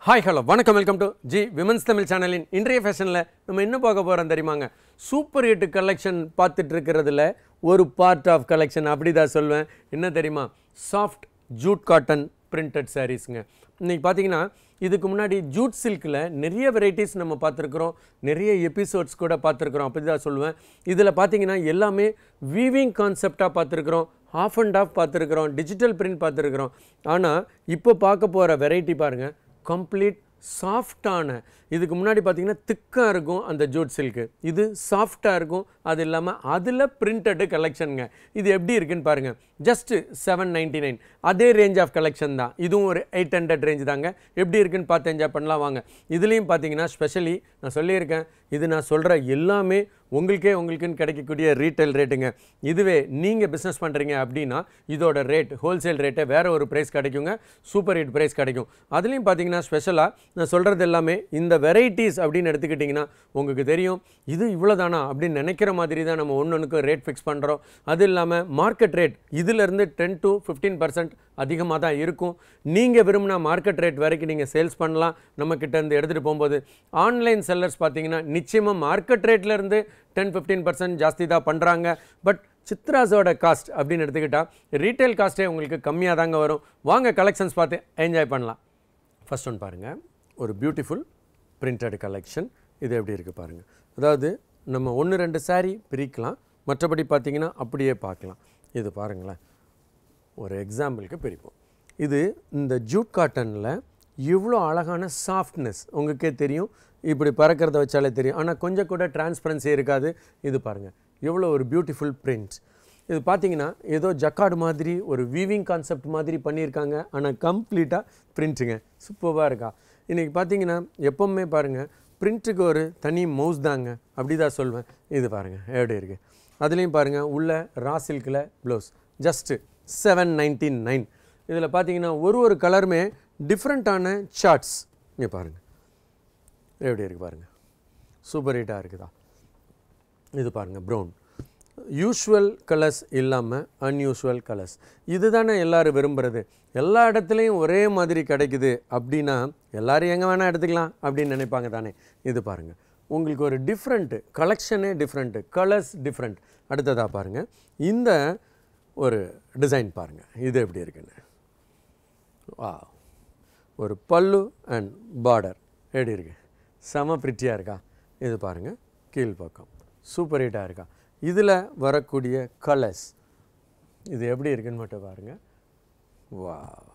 hi hello வணக்கம் welcome to G women's Tamil சேனலின் இன்றைய ஃபேஷனில் நம்ம என்ன பார்க்க போகிறோம் தெரியுமாங்க சூப்பர் ஹிட் கலெக்ஷன் பார்த்துட்டு இருக்கிறதுல ஒரு பார்ட் ஆஃப் கலெக்ஷன் அப்படி தான் சொல்லுவேன் என்ன தெரியுமா சாஃப்ட் ஜூட் காட்டன் பிரிண்டட் சாரீஸுங்க இன்றைக்கி பார்த்தீங்கன்னா இதுக்கு முன்னாடி ஜூட் சில்கில் நிறைய வெரைட்டிஸ் நம்ம பார்த்துருக்குறோம் நிறைய எபிசோட்ஸ் கூட பார்த்துருக்குறோம் அப்படி தான் சொல்லுவேன் இதில் பார்த்தீங்கன்னா எல்லாமே வீவிங் கான்செப்டாக பார்த்துருக்குறோம் ஆஃப் அண்ட் ஆஃப் பார்த்துருக்குறோம் டிஜிட்டல் பிரிண்ட் பார்த்துருக்குறோம் ஆனால் இப்போ பார்க்க போகிற வெரைட்டி பாருங்கள் கம்ப்ளீட் சாஃப்டான இதுக்கு முன்னாடி பார்த்தீங்கன்னா திக்காக இருக்கும் அந்த ஜூட் சில்க்கு இது சாஃப்டாக இருக்கும் அது இல்லாமல் அதில் பிரிண்டடு கலெக்ஷனுங்க இது எப்படி இருக்குன்னு பாருங்கள் ஜஸ்ட்டு செவன் நைன்ட்டி நைன் அதே ரேஞ்ச் ஆஃப் கலெக்ஷன் தான் இதுவும் ஒரு எயிட் ஹண்ட்ரட் ரேஞ்ச் தாங்க எப்படி இருக்குன்னு பார்த்து என்ஜாய் பண்ணலாம் வாங்க இதுலேயும் பார்த்தீங்கன்னா ஸ்பெஷலி நான் சொல்லியிருக்கேன் இது நான் சொல்கிற எல்லாமே உங்களுக்கே உங்களுக்குன்னு கிடைக்கக்கூடிய ரீட்டைல் ரேட்டுங்க இதுவே நீங்கள் பிஸ்னஸ் பண்ணுறீங்க அப்படின்னா இதோட ரேட் ஹோல்சேல் ரேட்டை வேறு ஒரு ப்ரைஸ் கிடைக்குங்க சூப்பர் ஹிட் ப்ரைஸ் கிடைக்கும் அதுலேயும் பார்த்தீங்கன்னா ஸ்பெஷலாக நான் சொல்கிறது எல்லாமே இந்த வெரைட்டிஸ் அப்படின்னு எடுத்துக்கிட்டிங்கன்னா உங்களுக்கு தெரியும் இது இவ்வளோதானா அப்படின்னு நினைக்கிற மாதிரி தான் நம்ம ஒன்று ஒன்றுக்கு ரேட் ஃபிக்ஸ் பண்ணுறோம் அது இல்லாமல் மார்க்கெட் ரேட் இதிலேருந்து டென் டு ஃபிஃப்டீன் பர்சன்ட் அதிகமாக தான் இருக்கும் நீங்கள் விரும்பினா மார்க்கெட் ரேட் வரைக்கும் நீங்கள் சேல்ஸ் பண்ணலாம் நம்மக்கிட்ட இருந்து எடுத்துகிட்டு போகும்போது ஆன்லைன் செல்லர்ஸ் பார்த்தீங்கன்னா நிச்சயமாக மார்க்கெட் ரேட்லேருந்து டென் ஃபிஃப்டீன் பர்சன்ட் ஜாஸ்தி தான் பண்ணுறாங்க பட் சித்ராஸோட காஸ்ட் அப்படின்னு எடுத்துக்கிட்டால் ரீட்டைல் காஸ்ட்டே உங்களுக்கு கம்மியாக தாங்க வரும் வாங்க கலெக்ஷன்ஸ் பார்த்து என்ஜாய் பண்ணலாம் ஃபர்ஸ்ட் ஒன் பாருங்கள் ஒரு பியூட்டிஃபுல் பிரிண்டட் கலெக்ஷன் இது எப்படி இருக்குது பாருங்கள் அதாவது நம்ம ஒன்று ரெண்டு saree பிரிக்கலாம் மற்றபடி பார்த்தீங்கன்னா அப்படியே பார்க்கலாம் இது பாருங்களேன் ஒரு எக்ஸாம்பிளுக்கு பிரிப்போம் இது இந்த ஜூட் காட்டனில் இவ்வளோ அழகான சாஃப்ட்னஸ் உங்களுக்கே தெரியும் இப்படி பறக்கிறத வச்சாலே தெரியும் ஆனால் கொஞ்சம் கூட டிரான்ஸ்பரன்சி இருக்காது இது பாருங்கள் எவ்வளோ ஒரு பியூட்டிஃபுல் பிரிண்ட் இது பார்த்தீங்கன்னா ஏதோ ஜக்கார்டு மாதிரி ஒரு வீவிங் கான்செப்ட் மாதிரி பண்ணியிருக்காங்க ஆனால் கம்ப்ளீட்டாக பிரிண்ட்டுங்க சூப்பராக இருக்கா இன்றைக்கி பார்த்தீங்கன்னா எப்போவுமே பாருங்கள் பிரிண்ட்டுக்கு ஒரு தனி மவுஸ் தாங்க அப்படி தான் சொல்வேன் இது பாருங்கள் எப்படி இருக்குது அதுலேயும் பாருங்கள் உள்ள ரா சில்கில் blouse just seven ninety nine இதில் பார்த்தீங்கன்னா ஒரு ஒரு கலருமே டிஃப்ரெண்ட்டான சார்ட்ஸ் இங்கே பாருங்கள் எப்படி இருக்குது பாருங்கள் சூப்பர் ஹீட்டாக இருக்குதா இது பாருங்கள் ப்ரௌன் யூஷுவல் கலர்ஸ் இல்லாமல் அன்யூஷுவல் கலர்ஸ் இதுதானே எல்லாரும் விரும்புகிறது எல்லா இடத்துலையும் ஒரே மாதிரி கிடைக்குது அப்படின்னா எல்லாரும் எங்கே வேணால் எடுத்துக்கலாம் அப்படின்னு நினைப்பாங்க தானே இது பாருங்கள் உங்களுக்கு ஒரு டிஃப்ரெண்ட்டு கலெக்ஷனே டிஃப்ரெண்ட்டு கலர்ஸ் டிஃப்ரெண்ட் அடுத்ததாக பாருங்கள் இந்த ஒரு டிசைன் பாருங்கள் இது எப்படி இருக்குன்னு வா ஒரு பல்லு அண்ட் பார்டர் எப்படி இருக்கு செம பிரிட்டியாக இருக்கா இது பாருங்கள் கீழ்ப்பக்கம் சூப்பர் ஹிட்டாக இருக்கா இதில் வரக்கூடிய கலர்ஸ் இது எப்படி இருக்குன்னு மட்டும் பாருங்கள் வா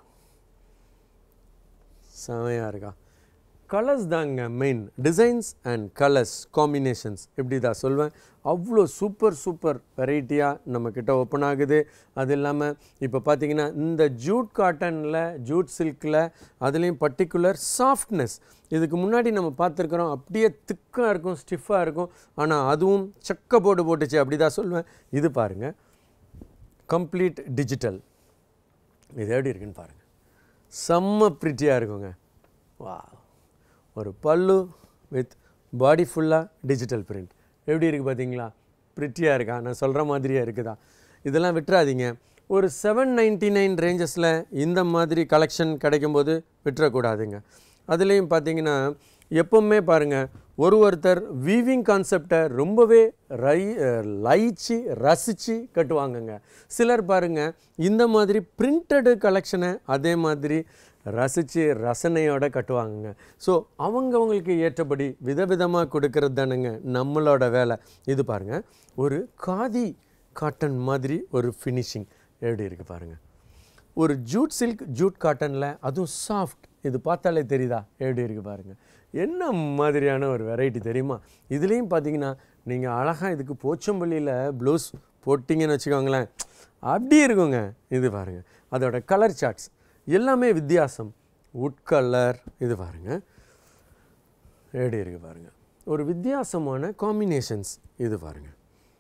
செமையாக இருக்கா கலர்ஸ் தாங்க main designs and colours combinations இப்படி தான் சொல்வேன் அவ்வளோ சூப்பர் சூப்பர் வெரைட்டியாக நம்மக்கிட்ட ஓப்பன் ஆகுது அது இல்லாமல் இப்போ பார்த்தீங்கன்னா இந்த ஜூட் காட்டனில் ஜூட் சில்கில் அதுலேயும் பர்டிகுலர் சாஃப்ட்னஸ் இதுக்கு முன்னாடி நம்ம பார்த்துருக்குறோம் அப்படியே திக்காக இருக்கும் ஸ்டிஃபாக இருக்கும் ஆனால் அதுவும் சக்க போட்டு போட்டுச்சு அப்படி தான் சொல்லுவேன் இது பாருங்கள் கம்ப்ளீட் டிஜிட்டல் இது எப்படி இருக்குன்னு பாருங்கள் செம்ம ப்ரிட்டியாக இருக்குங்க வா ஒரு பல்லு வித் பாடி ஃபுல்லாக டிஜிட்டல் பிரிண்ட் எப்படி இருக்குது பார்த்தீங்களா ப்ரிட்டியாக இருக்கா நான் சொல்கிற மாதிரியே இருக்குதா இதெல்லாம் விட்டுறாதீங்க ஒரு செவன் நைன்ட்டி நைன் ரேஞ்சஸில் இந்த மாதிரி கலெக்ஷன் கிடைக்கும்போது விட்டுறக்கூடாதுங்க அதுலேயும் பார்த்தீங்கன்னா எப்பவுமே பாருங்கள் ஒரு ஒருத்தர் வீவிங் கான்செப்டை ரொம்பவே ரை லயிச்சு ரசித்து கட்டுவாங்கங்க சிலர் பாருங்கள் இந்த மாதிரி பிரிண்டடு கலெக்ஷனை அதே மாதிரி ரசித்து ரசனையோட கட்டுவாங்கங்க ஸோ அவங்கவங்களுக்கு ஏற்றபடி விதவிதமாக கொடுக்கறது தானுங்க நம்மளோட வேலை இது பாருங்கள் ஒரு காதி காட்டன் மாதிரி ஒரு ஃபினிஷிங் எப்படி இருக்குது பாருங்கள் ஒரு ஜூட் சில்க் ஜூட் காட்டனில் அதுவும் சாஃப்ட் இது பார்த்தாலே தெரியுதா எப்படி இருக்குது பாருங்கள் என்ன மாதிரியான ஒரு வெரைட்டி தெரியுமா இதுலேயும் பார்த்தீங்கன்னா நீங்கள் அழகாக இதுக்கு போச்சம்பள்ளியில் ப்ளவுஸ் போட்டிங்கன்னு வச்சுக்கோங்களேன் அப்படி இருக்குங்க இது பாருங்கள் அதோட கலர் சார்ட்ஸ் எல்லாமே வித்தியாசம் உட் கலர் இது பாருங்கள் எப்படி இருக்குது பாருங்கள் ஒரு வித்தியாசமான காம்பினேஷன்ஸ் இது பாருங்கள்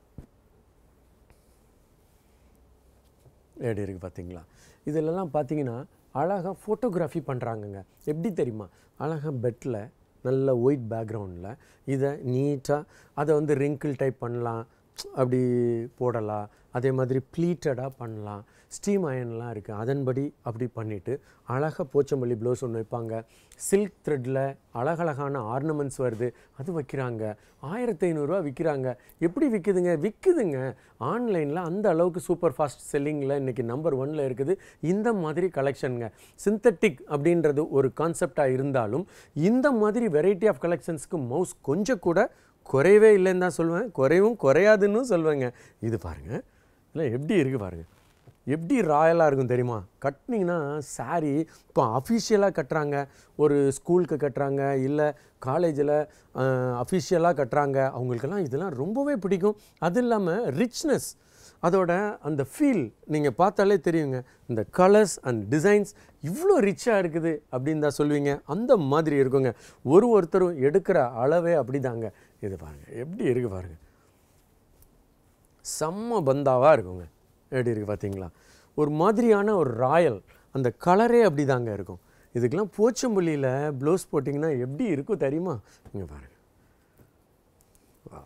எப்படி இருக்குது பார்த்தீங்களா இதிலெல்லாம் பார்த்தீங்கன்னா அழகாக ஃபோட்டோகிராஃபி பண்ணுறாங்கங்க எப்படி தெரியுமா அழகாக பெட்டில் நல்ல ஒயிட் பேக்ரவுண்டில் இதை நீட்டாக அதை வந்து ரிங்கிள் டைப் பண்ணலாம் அப்படி போடலாம் அதே மாதிரி ப்ளீட்டடாக பண்ணலாம் ஸ்டீம் அயன்லாம் இருக்குது அதன்படி அப்படி பண்ணிவிட்டு அழகாக போச்சம்பள்ளி ப்ளவுஸ் ஒன்று வைப்பாங்க சில்க் த்ரெட்டில் அழகழகான ஆர்னமெண்ட்ஸ் வருது அது வைக்கிறாங்க ஆயிரத்தி ஐநூறுரூவா விற்கிறாங்க எப்படி விற்குதுங்க விற்குதுங்க ஆன்லைனில் அந்த அளவுக்கு சூப்பர் ஃபாஸ்ட் செல்லிங்கில் இன்றைக்கி நம்பர் ஒன்னில் இருக்குது இந்த மாதிரி கலெக்ஷனுங்க சிந்தட்டிக் அப்படின்றது ஒரு கான்செப்டாக இருந்தாலும் இந்த மாதிரி வெரைட்டி ஆஃப் கலெக்ஷன்ஸ்க்கு மவுஸ் கொஞ்சம் கூட குறையவே இல்லைன்னு தான் சொல்லுவேன் குறைவும் குறையாதுன்னு சொல்லுவேங்க இது பாருங்கள் இல்லை எப்படி இருக்குது பாருங்கள் எப்படி ராயலாக இருக்கும் தெரியுமா கட்டினீங்கன்னா saree இப்போ அஃபிஷியலாக கட்டுறாங்க ஒரு ஸ்கூலுக்கு கட்டுறாங்க இல்லை காலேஜில் அஃபிஷியலாக கட்டுறாங்க அவங்களுக்கெல்லாம் இதெல்லாம் ரொம்பவே பிடிக்கும் அது இல்லாமல் ரிச்னஸ் அதோட அந்த ஃபீல் நீங்கள் பார்த்தாலே தெரியுங்க இந்த கலர்ஸ் அண்ட் டிசைன்ஸ் இவ்வளோ ரிச்சாக இருக்குது அப்படின்னு தான் சொல்லுவீங்க அந்த மாதிரி இருக்குங்க ஒரு ஒருத்தரும் எடுக்கிற அளவே அப்படிதாங்க இது பாருங்கள் எப்படி இருக்குது பாருங்கள் செம்ம பந்தாவாக இருக்குங்க எப்படி இருக்குது பார்த்தீங்களா ஒரு மாதிரியான ஒரு ராயல் அந்த கலரே அப்படி தாங்க இருக்கும் இதுக்கெல்லாம் போச்சம்பள்ளியில் ப்ளவுஸ் போட்டிங்கன்னா எப்படி இருக்கும் தெரியுமா இங்கே பாருங்கள் வா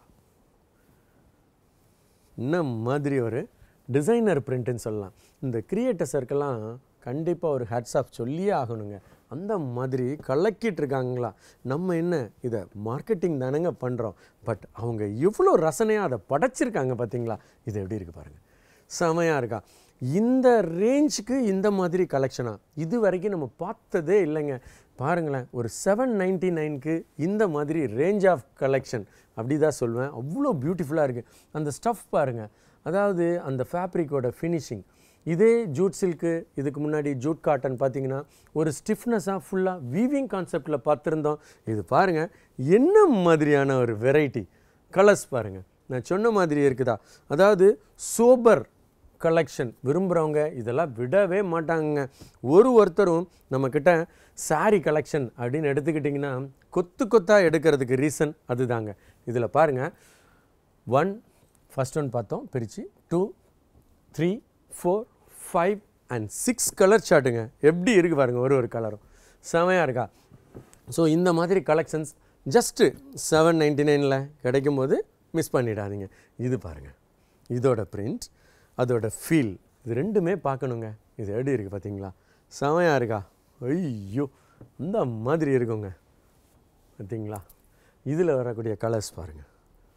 என்ன மாதிரி ஒரு டிசைனர் பிரிண்ட்டுன்னு சொல்லலாம் இந்த கிரியேட்டர் சர்க்கெல்லாம் கண்டிப்பாக ஒரு ஹேட்ஸ் ஆஃப் சொல்லியே ஆகணுங்க அந்த மாதிரி கலக்கிட்டு இருக்காங்களா நம்ம என்ன இதை மார்க்கெட்டிங் தானேங்க பண்ணுறோம் பட் அவங்க எவ்வளோ ரசனையாக அதை படைச்சிருக்காங்க பார்த்தீங்களா இது எப்படி இருக்குது பாருங்கள் செமையாக இருக்கா இந்த ரேஞ்சுக்கு இந்த மாதிரி கலெக்ஷனாக இது வரைக்கும் நம்ம பார்த்ததே இல்லைங்க பாருங்களேன் ஒரு செவன் நைன்ட்டி நைனுக்கு இந்த மாதிரி ரேஞ்ச் ஆஃப் கலெக்ஷன் அப்படி தான் சொல்லுவேன் அவ்வளோ பியூட்டிஃபுல்லாக இருக்குது அந்த ஸ்டஃப் பாருங்கள் அதாவது அந்த ஃபேப்ரிக்கோட ஃபினிஷிங் இதே ஜூட் சில்க்கு இதுக்கு முன்னாடி ஜூட் காட்டன் பார்த்தீங்கன்னா ஒரு ஸ்டிஃப்னஸாக ஃபுல்லாக வீவிங் கான்செப்டில் பார்த்துருந்தோம் இது பாருங்கள் என்ன மாதிரியான ஒரு வெரைட்டி கலர்ஸ் பாருங்கள் நான் சொன்ன மாதிரி இருக்குதா அதாவது சோபர் கலெக்ஷன் விரும்புகிறவங்க இதெல்லாம் விடவே மாட்டாங்க ஒரு ஒருத்தரும் நம்மக்கிட்ட saree கலெக்ஷன் அப்படின்னு எடுத்துக்கிட்டிங்கன்னா கொத்து கொத்தாக எடுக்கிறதுக்கு ரீசன் அதுதாங்க இதில் பாருங்கள் ஒன் ஃபஸ்ட் ஒன் பார்த்தோம் பிரித்து two three four five and six colour சார்ட்டுங்க எப்படி இருக்குது பாருங்கள் ஒரு ஒரு கலரும் செமையாக இருக்கா ஸோ இந்த மாதிரி கலெக்ஷன்ஸ் ஜஸ்ட்டு செவன் நைன்டி நைனில் கிடைக்கும் போது மிஸ் பண்ணிடாதீங்க இது பாருங்கள் இதோட பிரிண்ட் அதோட ஃபீல் இது ரெண்டுமே பார்க்கணுங்க இது எப்படி இருக்குது பார்த்தீங்களா செமையாக இருக்கா ஐயோ அந்த மாதிரி இருக்குங்க பார்த்தீங்களா இதில் வரக்கூடிய கலர்ஸ் பாருங்கள்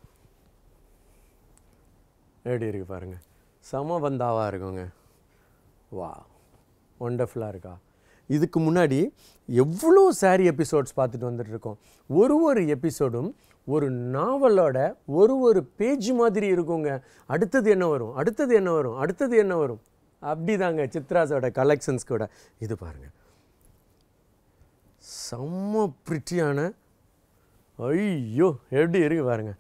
எப்படி இருக்குது பாருங்கள் சமபந்தாவாக இருக்குங்க வா ஒண்டர்ஃபுல்லாக இருக்கா இதுக்கு முன்னாடி எவ்வளோ சாரி எபிசோட்ஸ் பார்த்துட்டு வந்துட்டு இருக்கோம் ஒரு ஒரு எபிசோடும் ஒரு நாவலோட ஒரு ஒரு பேஜ் மாதிரி இருக்குங்க அடுத்தது என்ன வரும் அடுத்தது என்ன வரும் அடுத்தது என்ன வரும் அப்படிதாங்க சித்ராஸோட கலெக்ஷன்ஸ் கூட இது பாருங்கள் செம்ம பிரிட்டியான ஐயோ எப்படி இருக்கு பாருங்க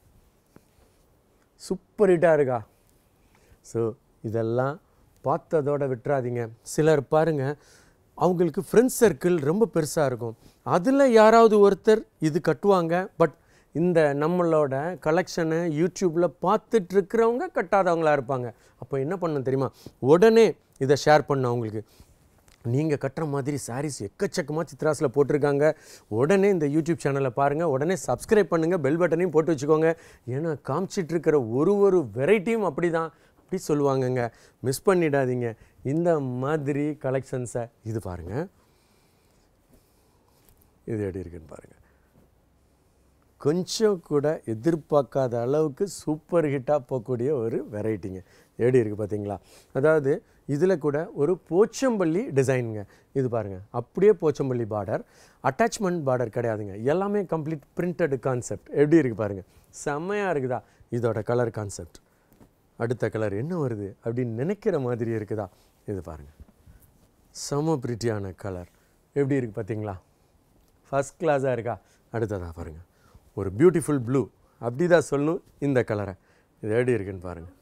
சூப்பர் ஹிட்டாக இருக்கா ஸோ இதெல்லாம் பார்த்ததோட விட்டுறாதீங்க சிலர் பாருங்க அவங்களுக்கு ஃப்ரெண்ட்ஸ் சர்க்கிள் ரொம்ப பெருசாக இருக்கும் அதில் யாராவது ஒருத்தர் இது கட்டுவாங்க பட் இந்த நம்மளோட கலெக்ஷனை யூடியூப்பில் பார்த்துட்டு இருக்கிறவங்க கட்டாதவங்களா இருப்பாங்க அப்போ என்ன பண்ணணும் தெரியுமா உடனே இதை ஷேர் பண்ண அவங்களுக்கு நீங்கள் கட்டுற மாதிரி சாரீஸ் எக்கச்சக்கமாக சித்ராஸில் போட்டிருக்காங்க உடனே இந்த யூடியூப் சேனலை பாருங்கள் உடனே சப்ஸ்கிரைப் பண்ணுங்கள் பெல் பட்டனையும் போட்டு வச்சுக்கோங்க ஏன்னா காமிச்சிட்டு இருக்கிற ஒரு ஒரு வெரைட்டியும் அப்படி தான் அப்படி சொல்லுவாங்கங்க மிஸ் பண்ணிடாதீங்க இந்த மாதிரி கலெக்ஷன்ஸை இது பாருங்கள் இது எப்படி இருக்குன்னு பாருங்கள் கொஞ்சம் கூட எதிர்பார்க்காத அளவுக்கு சூப்பர் ஹிட்டாக போகக்கூடிய ஒரு வெரைட்டிங்க எப்படி இருக்குது பார்த்தீங்களா அதாவது இதில் கூட ஒரு போச்சம்பள்ளி டிசைனுங்க இது பாருங்கள் அப்படியே போச்சம்பள்ளி பார்டர் அட்டாச்மெண்ட் பார்டர் கிடையாதுங்க எல்லாமே கம்ப்ளீட் பிரிண்டட் கான்செப்ட் எப்படி இருக்குது பாருங்கள் செம்மையாக இருக்குதா இதோட கலர் கான்செப்ட் அடுத்த கலர் என்ன வருது அப்படின்னு நினைக்கிற மாதிரி இருக்குதா இது பாருங்கள் செம பிரிட்டியான கலர் எப்படி இருக்குது பார்த்தீங்களா ஃபஸ்ட் கிளாஸாக இருக்கா அடுத்ததாக பாருங்கள் ஒரு பியூட்டிஃபுல் ப்ளூ அப்படி தான் சொல்லணும் இந்த கலரை இது எப்படி இருக்குன்னு பாருங்கள்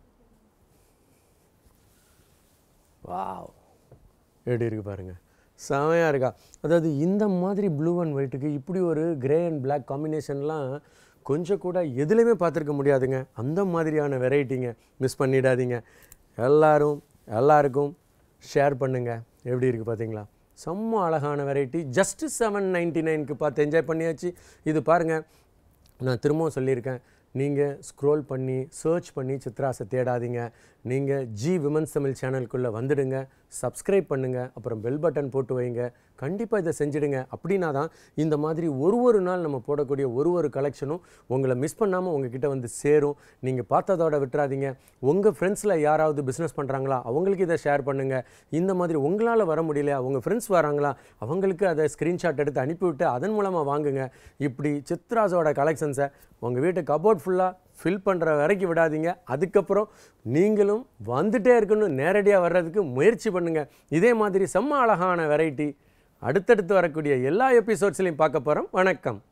வாவ் எப்படி இருக்கு பாருங்க செமையாக இருக்கா அதாவது இந்த மாதிரி ப்ளூ அண்ட் ஒயிட்டுக்கு இப்படி ஒரு கிரே அண்ட் Black காம்பினேஷன்லாம் கொஞ்சம் கூட எதுலையுமே பார்த்துருக்க முடியாதுங்க அந்த மாதிரியான வெரைட்டிங்க மிஸ் பண்ணிடாதீங்க எல்லாரும் எல்லாருக்கும் ஷேர் பண்ணுங்க எப்படி இருக்குது பார்த்தீங்களா செம்ம அழகான வெரைட்டி ஜஸ்ட் செவன் நைன்ட்டி நைனுக்கு பார்த்து என்ஜாய் பண்ணியாச்சு இது பாருங்கள் நான் திரும்பவும் சொல்லியிருக்கேன் நீங்கள் ஸ்க்ரோல் பண்ணி சர்ச் பண்ணி சித்ராஸை தேடாதீங்க நீங்கள் ஜி விமன்ஸ் தமிழ் சேனலுக்குள்ளே வந்துடுங்க சப்ஸ்கிரைப் பண்ணுங்கள் அப்புறம் பெல் பட்டன் போட்டு வைங்க கண்டிப்பாக இதை செஞ்சிடுங்க அப்படின்னா தான் இந்த மாதிரி ஒரு ஒரு நாள் நம்ம போடக்கூடிய ஒரு ஒரு கலெக்ஷனும் உங்களை மிஸ் பண்ணாமல் உங்ககிட்ட வந்து சேரும் நீங்கள் பார்த்ததோட விட்டுறாதீங்க உங்கள் ஃப்ரெண்ட்ஸில் யாராவது பிஸ்னஸ் பண்ணுறாங்களா அவங்களுக்கு இதை ஷேர் பண்ணுங்கள் இந்த மாதிரி உங்களால் வர முடியலையா உங்கள் ஃப்ரெண்ட்ஸ் வராங்களா அவங்களுக்கு அதை ஸ்க்ரீன்ஷாட் எடுத்து அனுப்பிவிட்டு அதன் மூலமாக வாங்குங்க இப்படி சித்ராஸோட கலெக்ஷன்ஸை உங்கள் வீட்டு கபோர்ட் ஃபுல்லாக ஃபில் பண்ணுற வரைக்கும் விடாதீங்க அதுக்கப்புறம் நீங்களும் வந்துட்டே இருக்கணும் நேரடியாக வர்றதுக்கு முயற்சி பண்ணுங்கள் இதே மாதிரி செம்ம அழகான வெரைட்டி அடுத்தடுத்து வரக்கூடிய எல்லா எபிசோட்ஸ்லையும் பார்க்க போகிறோம் வணக்கம்